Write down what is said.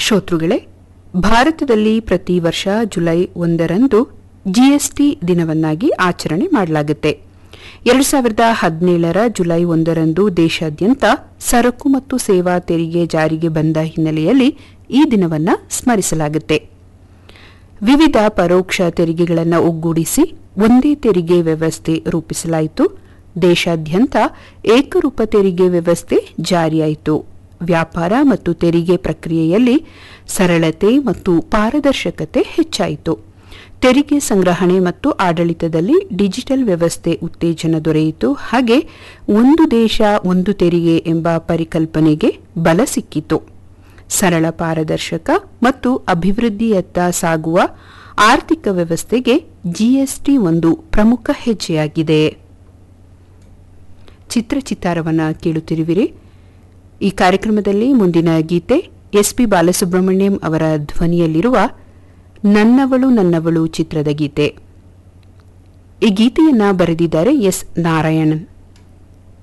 ಶ್ರೋತೃಗಳೇ ಭಾರತದಲ್ಲಿ ಪ್ರತಿ ವರ್ಷ ಜುಲೈ ಒಂದರಂದು ಜಿಎಸ್ಟಿ ದಿನವನ್ನಾಗಿ ಆಚರಣೆ ಮಾಡಲಾಗುತ್ತೆ ಎರಡು ಸಾವಿರದ ಹದಿನೇಳರ ಜುಲೈ ಒಂದರಂದು ದೇಶಾದ್ಯಂತ ಸರಕು ಮತ್ತು ಸೇವಾ ತೆರಿಗೆ ಜಾರಿಗೆ ಬಂದ ಹಿನ್ನೆಲೆಯಲ್ಲಿ ಈ ದಿನವನ್ನು ಸ್ಮರಿಸಲಾಗುತ್ತೆ ವಿವಿಧ ಪರೋಕ್ಷ ತೆರಿಗೆಗಳನ್ನು ಒಗ್ಗೂಡಿಸಿ ಒಂದೇ ತೆರಿಗೆ ವ್ಯವಸ್ಥೆ ರೂಪಿಸಲಾಯಿತು ದೇಶಾದ್ಯಂತ ಏಕರೂಪ ತೆರಿಗೆ ವ್ಯವಸ್ಥೆ ಜಾರಿಯಾಯಿತು ವ್ಯಾಪಾರ ಮತ್ತು ತೆರಿಗೆ ಪ್ರಕ್ರಿಯೆಯಲ್ಲಿ ಸರಳತೆ ಮತ್ತು ಪಾರದರ್ಶಕತೆ ಹೆಚ್ಚಾಯಿತು ತೆರಿಗೆ ಸಂಗ್ರಹಣೆ ಮತ್ತು ಆಡಳಿತದಲ್ಲಿ ಡಿಜಿಟಲ್ ವ್ಯವಸ್ಥೆ ಉತ್ತೇಜನ ದೊರೆಯಿತು ಹಾಗೆ ಒಂದು ದೇಶ ಒಂದು ತೆರಿಗೆ ಎಂಬ ಪರಿಕಲ್ಪನೆಗೆ ಬಲ ಸಿಕ್ಕಿತು ಸರಳ ಪಾರದರ್ಶಕ ಮತ್ತು ಅಭಿವೃದ್ಧಿಯತ್ತ ಸಾಗುವ ಆರ್ಥಿಕ ವ್ಯವಸ್ಥೆಗೆ ಜಿಎಸ್ಟಿ ಒಂದು ಪ್ರಮುಖ ಹೆಜ್ಜೆಯಾಗಿದೆ ಚಿತ್ರಚಿತ್ತಾರವನ್ನು ಕೇಳುತ್ತಿರುವಿರಿ ಈ ಕಾರ್ಯಕ್ರಮದಲ್ಲಿ ಮುಂದಿನ ಗೀತೆ ಎಸ್ಪಿ ಬಾಲಸುಬ್ರಹ್ಮಣ್ಯಂ ಅವರ ಧ್ವನಿಯಲ್ಲಿರುವ ನನ್ನವಳು ನನ್ನವಳು ಚಿತ್ರದ ಗೀತೆ ಈ ಗೀತೆಯನ್ನ ಬರೆದಿದ್ದಾರೆ ಎಸ್ ನಾರಾಯಣನ್